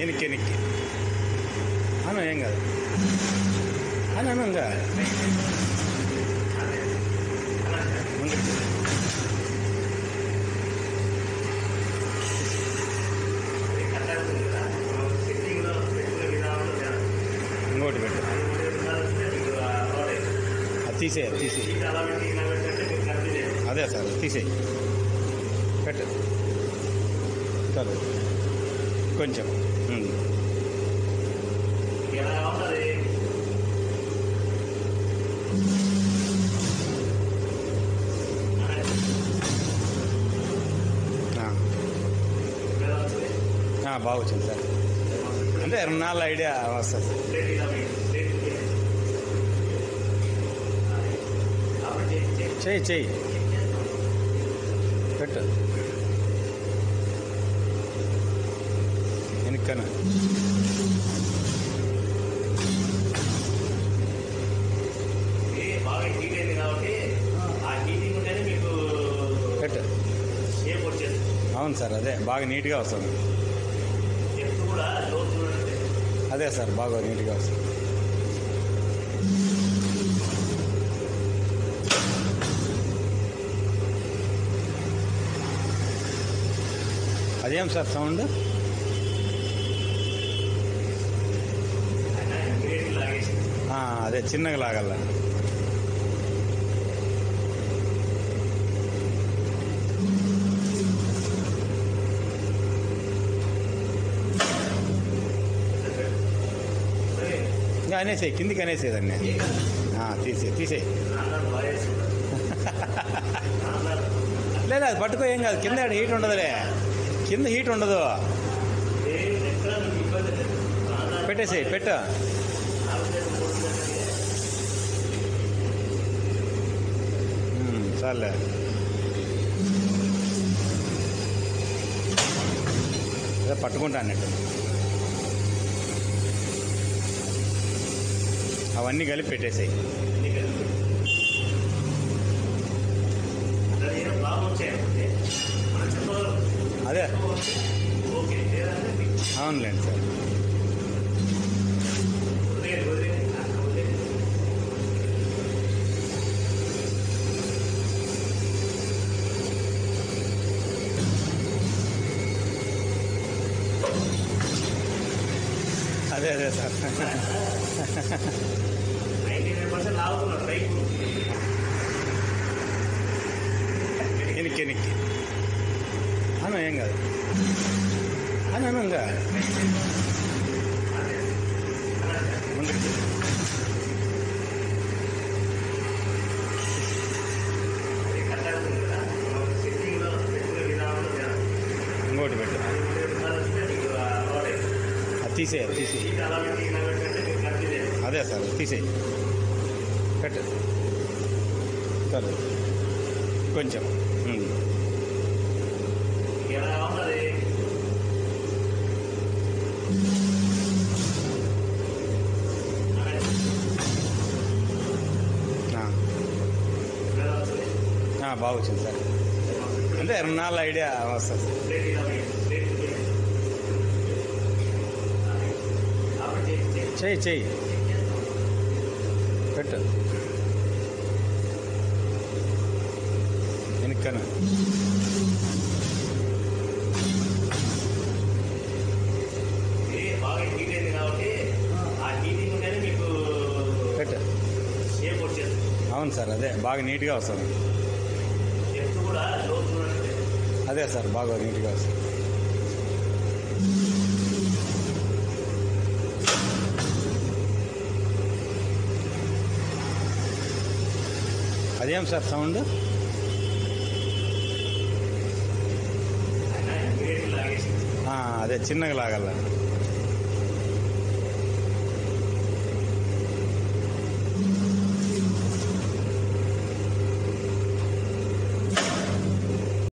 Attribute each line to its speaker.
Speaker 1: ఎనిక్కి ఎనిక్కి అను ఏం కాదు అని అను ఇంకా ముందుకు. ఇంకోటి పెట్టు అది తీసేయి అది తీసేయి అదే సార్ తీసేయి పెట్టు చాలు కొంచెం ఉమ్. ఆ. ఆ, బాగా వచ్చింది సార్ అంటే నాలుగు ఐడియా వస్తుంది చెయ్యి చెయ్యి పెట్టు వెనక్కన
Speaker 2: బాగా హీట్ అయింది కాబట్టి ఆ హీటింగ్ ఉంటేనే మీకు
Speaker 1: పెట్టు
Speaker 2: షేప్ వచ్చేస్తుంది
Speaker 1: అవును సార్ అదే బాగా నీట్గా వస్తుంది
Speaker 2: డెప్త్ కూడా లో చూడండి
Speaker 1: అదే సార్ బాగా నీట్గా వస్తుంది అదేం సార్ సౌండ్
Speaker 2: ఆయన ఇమీడియట్ లాగేసి
Speaker 1: ఆ, అదే చిన్నగా లాగల
Speaker 2: సరే
Speaker 1: ఇంకా అనేసేయి కిందికి అనేసేయి దాన్ని ఆ, తీసేయి తీసేయి
Speaker 2: నాన్నగారు బాగా చేస్తున్నారు నాన్నగారు
Speaker 1: లేదా అది పట్టుకో ఏం కాదు కింద హీట్ ఉండదులే కింద హీట్ ఉండదు
Speaker 2: ఏ ఎక్కడ మీకు ఇబ్బంది లేదు నాన్నగారు
Speaker 1: పెట్టేసేయి పెట్టు
Speaker 2: ఆవిడ పోతుందంటే
Speaker 1: ఉమ్, చాలే అదే పట్టుకుంటా అన్నట్టు అవన్నీ కలిపి పెట్టేసాయి
Speaker 2: అన్ని కలిపి అక్కడ ఏదో ప్రాబ్లం వచ్చాయంటే మనం చెప్పగలం
Speaker 1: అదే
Speaker 2: ఓకే లేదంటే మీకు
Speaker 1: అవునులేండి సార్
Speaker 2: వదిలేయండి వదిలేయండి నాకు వదిలేయండి
Speaker 1: అదే అదే సార్
Speaker 2: నైంటీ నైన్ పర్సెంట్ లాగుతున్నారు రైట్
Speaker 1: ఎనిక్కి ఎనిక్కి అను ఏం కాదు అని అను ఇంకా ముందుకు.
Speaker 2: అది కరెక్ట్ అవుతుంది కదా సెట్టింగ్లో పెట్టుకునే విధానంలో తేడా.
Speaker 1: ఇంకోటి పెట్టు
Speaker 2: అది ఉండే విధానం వస్తే మీకు అలవాటు అవుతుంది.
Speaker 1: అది తీసేయి అది తీసేయి
Speaker 2: సీట్ అలా పెట్టి ఇలా పెట్టంటే మీకు కరెక్ట్ చేయాలి
Speaker 1: అదే సార్ తీసేయి పెట్టు చాలు కొంచెం ఉమ్.
Speaker 2: ఎలా కావాలి
Speaker 1: ఆ. ఆ, బాగా వచ్చింది సార్ అంటే నాలుగు ఐడియా వస్తుంది
Speaker 2: ప్లేట్ ఇలా వేయండి. ప్లేట్ వేయండి. కాబట్టి చేసి- చేసి-
Speaker 1: చెయ్యి చెయ్యి పెట్టు వెనక్కన
Speaker 2: ఇది బాగా హీట్ అయింది కాబట్టి ఆ హీటింగ్ ఉంటేనే మీకు
Speaker 1: పెట్టు
Speaker 2: షేప్ వచ్చేస్తుంది
Speaker 1: అవును సార్ అదే బాగా నీట్గా వస్తుంది
Speaker 2: డెప్త్ కూడా లో చూడండి
Speaker 1: అదే సార్ బాగా నీట్గా వస్తుంది అదేం సార్ సౌండ్
Speaker 2: ఆయన ఇమీడియట్ లాగేసి
Speaker 1: ఆ, అదే చిన్నగా లాగల